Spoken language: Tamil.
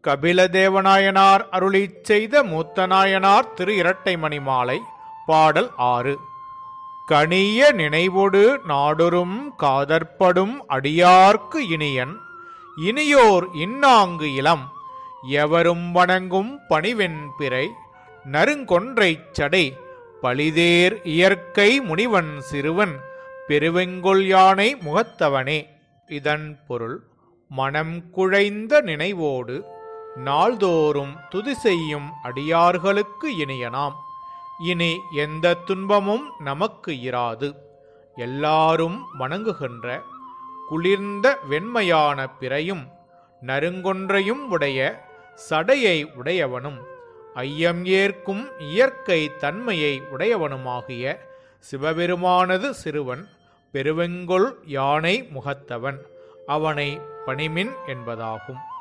கபிலதேவநாயனார் அருளிச் செய்த மூத்தநாயனார் திரு இரட்டைமணி மாலை பாடல் ஆறு கனிய நினைவொடு நாடொரும் காதற்படும் அடியார்க்கு இனியன் இனியோர் இன்னாங்கு இளம் எவரும் வணங்கும் பணிவெண் பிறை நறுங்கொன்றைச் சடை பழிதேர் இயற்கை முனிவன் சிறுவன் பெருவெங்கொல் யானை முகத்தவனே இதன் பொருள் மனம் குழைந்த நினைவோடு நாள்தோறும் துதி செய்யும் அடியார்களுக்கு இனியனாம் இனி எந்த துன்பமும் நமக்கு இராது எல்லாரும் வணங்குகின்ற குளிர்ந்த வெண்மையான பிறையும் நறுங்கொன்றையும் உடைய சடையை உடையவனும் ஐயம் ஏற்கும் இயற்கை தன்மையை உடையவனுமாகிய சிவபெருமானது சிறுவன் பெருவெங்கொல் யானை முகத்தவன் அவனை பணிமின் என்பதாகும்